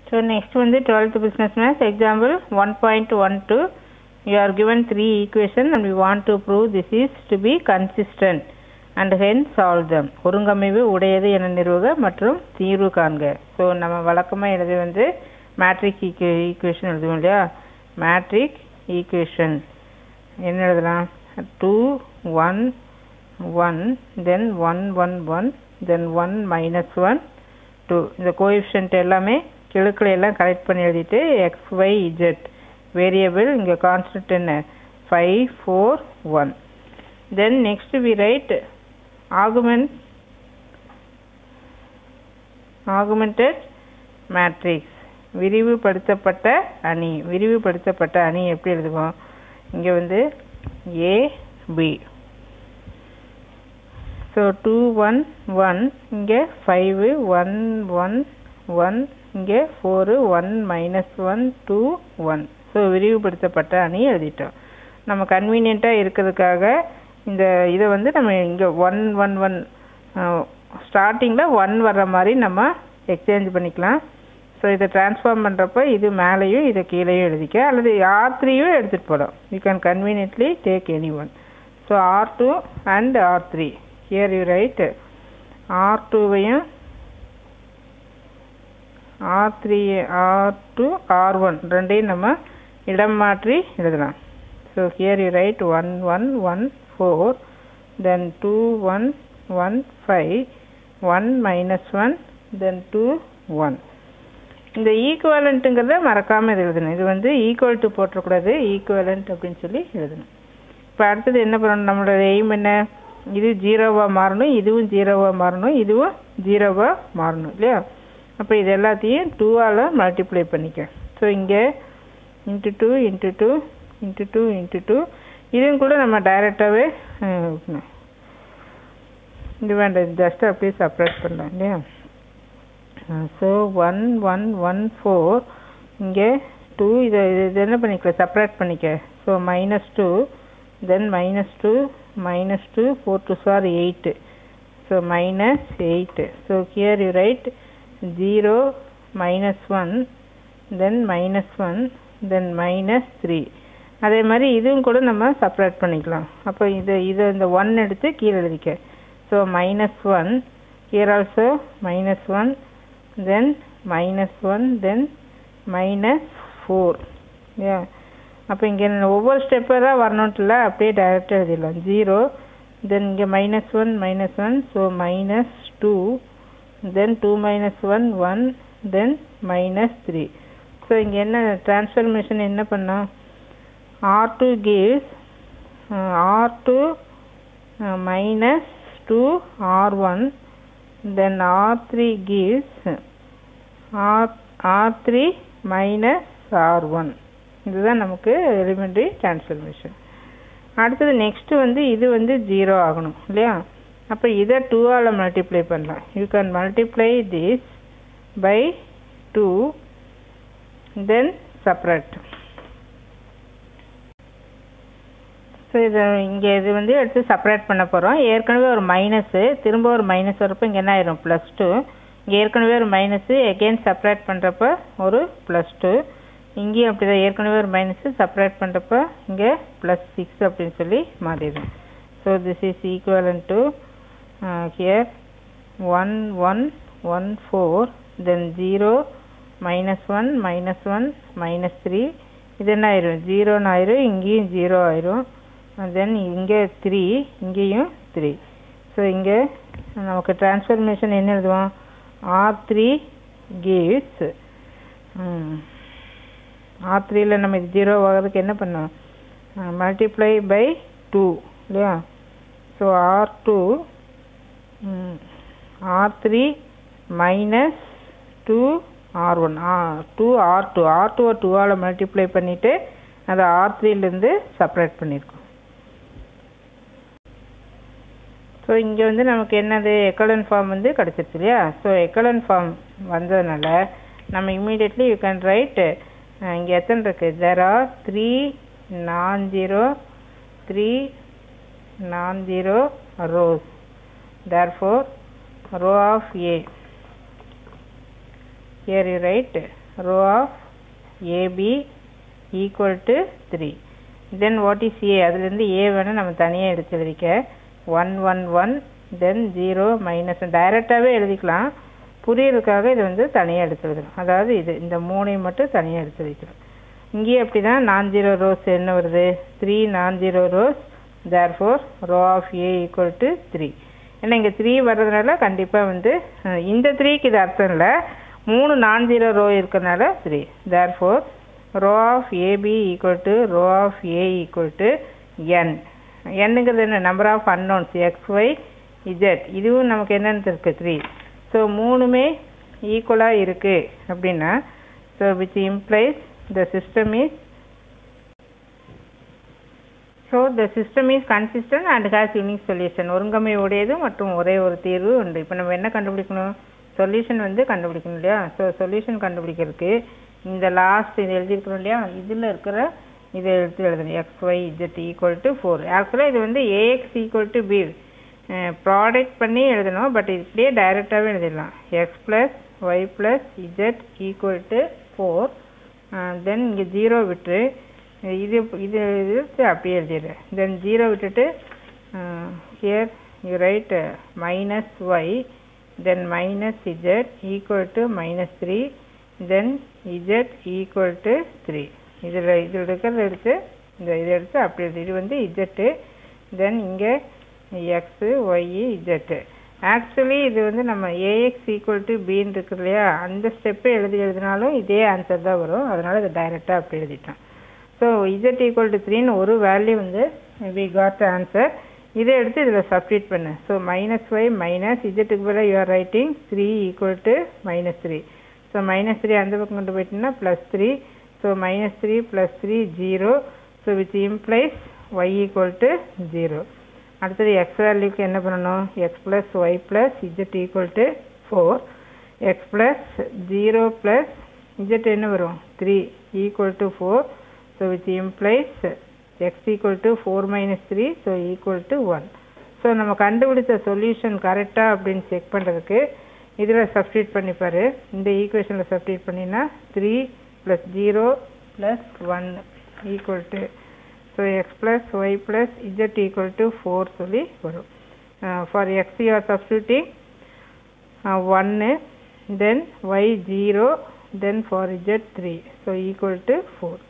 So next வந்து 12th business maths example 1.12 you are given three equation and we want to prove this is to be consistent and hence solve them ஒருங்கமைவு உடையது என நிறுவுக மற்றும் தீர்வு காண்க so நம்ம வழக்கமாக எழுதி வந்து மேட்ரிக் ஈக்கு ஈக்குவேஷன் எழுதுவோம் இல்லையா மேட்ரிக் ஈக்குவேஷன் என்ன எழுதலாம் two one one then one one one then one minus one two இந்த கோஎஃபிஷியன்ட் எல்லாமே கெழுக்களை எல்லாம் கரெக்ட் பண்ணி எழுதிட்டு எக்ஸ் ஒய் இஜெட் வேரியபிள் இங்கே கான்ஸ்டன்ட் என்ன five four one then next we write augment augmented matrix விரிவுபடுத்தப்பட்ட அணி விரிவுபடுத்தப்பட்ட அணி எப்படி எழுதுவோம் இங்கே வந்து A B so two one one இங்கே ஃபைவு ஒன் ஒன் ஒன் இங்கே four one minus one two one so விரிவுபடுத்தப்பட்ட அணி எழுதிட்டோம் நம்ம கன்வீனியண்ட்டாக இருக்கிறதுக்காக இந்த இதை வந்து நம்ம இங்கே ஒன் ஒன் ஒன் ஸ்டார்டிங்கில் ஒன் வர்ற மாதிரி நம்ம எக்ஸ்சேஞ்ச் பண்ணிக்கலாம் ஸோ இதை ட்ரான்ஸ்ஃபார்ம் பண்ணுறப்ப இது மேலேயும் இதை கீழேயும் எழுதிக்க அல்லது ஆர் த்ரீயும் எடுத்துகிட்டு போகலாம் you can conveniently take any one so R two and R three here you write R டூவையும் R three R two R one ரெண்டையும் நம்ம இடம் மாற்றி எழுதலாம் so here you write one one one four then two one one five one minus one then two one இந்த ஈக்குவலண்ட்டுங்கிறத மறக்காமல் இது எழுதணும் இது வந்து ஈக்குவல் டு போட்டக்கூடாது ஈக்குவலண்ட் அப்படின்னு சொல்லி எழுதணும் இப்போ அடுத்தது என்ன பண்ணணும் நம்மளோட எய்ம் என்ன இது ஜீரோவாக மாறணும் இதுவும் ஜீரோவாக மாறணும் இதுவும் ஜீரோவாக மாறணும் இல்லையா அப்போ இது எல்லாத்தையும் டூவால் மல்டிப்ளை பண்ணிக்க ஸோ இங்கே into two into two into two into two இதுவும் கூட நம்ம டைரெக்டாகவே இது வேண்டாம் ஜஸ்ட் அப்படியே செப்பரேட் பண்ணலாம் இல்லையா so one one one four இங்கே டூ இதை இது என்ன பண்ணிக்க செப்பரேட் பண்ணிக்க so minus two then minus two minus two four two சார் eight so minus eight so here you write zero minus one then minus one then minus three அதே மாதிரி இதுவும் கூட நம்ம செப்பரேட் பண்ணிக்கலாம் அப்போ இது இதை இந்த ஒன் எடுத்து கீழே எழுதிக்க so minus one here also minus one then minus one then minus four ஏ அப்போ இங்கே ஒவ்வொரு ஸ்டெப்பாக தான் வரணுன்ட்டுல அப்படியே டைரெக்டாக எழுதிடலாம் ஜீரோ தென் இங்கே minus one minus one so minus two then two minus one one then minus three so இங்கே என்ன ட்ரான்ஸ்ஃபர்மேஷன் என்ன பண்ணோம் R two gives R two minus two R one then R three gives R R three minus R one இதுதான் நமக்கு elementary transformation அடுத்தது next வந்து இது வந்து ஜீரோ ஆகணும் இல்லையா அப்போ இதை டூவால் மல்டிப்ளை பண்ணலாம் you can multiply this by two then separate so இது இங்கே இது வந்து எடுத்து செப்பரேட் பண்ண போகிறோம் ஏற்கனவே ஒரு மைனஸு திரும்ப ஒரு மைனஸ் வரப்போ இங்கே என்ன ஆயிரும் ப்ளஸ் டூ இங்கே ஏற்கனவே ஒரு மைனஸு எகெயின் செப்பரேட் பண்ணுறப்ப ஒரு ப்ளஸ் டூ இங்கேயும் அப்படி தான் ஏற்கனவே ஒரு மைனஸு செப்பரேட் பண்ணுறப்ப இங்கே ப்ளஸ் சிக்ஸ் அப்படின்னு சொல்லி மாறிடும் so this is equivalent to here one one one four then zero minus one minus one minus three இது என்ன ஆயிரும் ஜீரோன்னு ஆயிரும் இங்கேயும் ஜீரோ ஆயிரும் தென் இங்கே த்ரீ இங்கேயும் த்ரீ ஸோ இங்கே நமக்கு ட்ரான்ஸ்ஃபர்மேஷன் என்ன எழுதுவோம் ஆர் த்ரீ கிவ்ஸ் ஆர் த்ரீயில் நம்ம இது ஜீரோ ஆகிறதுக்கு என்ன பண்ணோம் மல்டிப்ளை பை டூ இல்லையா so R two R three minus two R one two R two R டூவை டூவால் மல்டிப்ளை பண்ணிவிட்டு அதை ஆர் த்ரீலேருந்து செப்பரேட் பண்ணியிருக்கோம் ஸோ இங்கே வந்து நமக்கு என்னது எக்கலன் ஃபார்ம் வந்து கிடச்சிருச்சு இல்லையா ஸோ எக்கலன் ஃபார்ம் வந்ததுனால நம்ம இம்மீடியட்லி யூ கேன் ரைட் இங்கே எத்தனை இருக்குது there are three non zero three non zero rows there four row of a here you write row of AB equal to 3 then what is A அதுலேருந்து A வேணால் நம்ம தனியாக எடுத்து எழுதிக்க one one one then zero minus டைரெக்டாகவே எழுதிக்கலாம் புரியறதுக்காக இது வந்து தனியாக எடுத்து எழுதணும் அதாவது இது இந்த மூணையும் மட்டும் தனியாக எடுத்து எழுதிக்கணும் இங்கேயும் அப்படி தான் நான் ஜீரோ ரோஸ் என்ன வருது three non zero rows there four row of A equal to three ஏன்னா இங்கே த்ரீ வர்றதுனால கண்டிப்பாக வந்து அஹ், இந்த த்ரீக்கு இது அர்த்தம் இல்லை மூணு நான் ஜீரோ ரோ இருக்கிறனால three there four row of AB equal to rho of A equal to n என்னங்கிறது என்ன number of unknowns X Y Z இதுவும் நமக்கு என்னென்னு இருக்கு த்ரீ ஸோ மூணுமே ஈக்குவலாக இருக்குது அப்படின்னா so which implies the system is so the system is consistent and has unique solution ஒருங்கமை உடையது மற்றும் ஒரே ஒரு தீர்வு உண்டு இப்போ நம்ம என்ன கண்டுபிடிக்கணும் சொல்யூஷன் வந்து கண்டுபிடிக்கணும் இல்லையா ஸோ சொல்யூஷன் கண்டுபிடிக்கிறதுக்கு இந்த லாஸ்ட் இது எழுதியிருக்கிறோம் இல்லையா இதில் இருக்கிற இதை எடுத்து எழுதணும் X Y Z equal to four ஆக்சுவலாக இது வந்து AX equal to B product பண்ணி எழுதணும் பட் இப்படியே டைரெக்டாகவே எழுதிடலாம் X plus Y plus Z equal to four then இங்கே ஜீரோ விட்டு இது இது இது வச்சு அப்படியே எழுதிடுறேன் தென் ஜீரோ விட்டுட்டு here you write minus Y then minus Z equal to minus three then Z equal to three இதில் இதில் இருக்கிறத எடுத்து இந்த இதை எடுத்து அப்படி எழுதி இது வந்து இஜெட்டு தென் இங்கே எக்ஸு ஒய்யு இஜெட்டு ஆக்சுவலி இது வந்து நம்ம ஏஎக்ஸ் ஈக்குவல் டு பின்னு இருக்கு இல்லையா அந்த ஸ்டெப்பை எழுதி எழுதினாலும் இதே ஆன்சர் தான் வரும் அதனால் இதை டைரெக்டாக அப்படி எழுதிட்டோம் ஸோ இஜெட் ஈக்குவல் டு த்ரீன்னு ஒரு வேல்யூ வந்து வி காட் ஆன்சர் இதை எடுத்து இதில் சப்ஸ்டிட் பண்ணு ஸோ மைனஸ் ஒய் மைனஸ் இஜெட்டுக்கு பதிலாக you are writing three equal to minus three so minus three அந்த பக்கம் கொண்டு போயிட்டீங்கன்னா plus three so minus three plus three zero so which implies Y equal to zero அடுத்தது X வேல்யூக்கு என்ன பண்ணணும் X plus Y plus Z equal to four X plus zero plus Z என்ன வரும் three equal to four so which implies X equal to four minus three so equal to one so நம்ம கண்டுபிடிச்ச solution கரெக்டாக அப்படின்னு check பண்ணுறதுக்கு இதில் substitute பண்ணிப்பாரு இந்த ஈக்குவேஷனில் சப்ஸ்டியூட் பண்ணினா three plus zero plus one equal to so X plus Y plus Z equal to four சொல்லி வரும் for X you are substituting ஒன்று then Y zero then for Z three so equal to four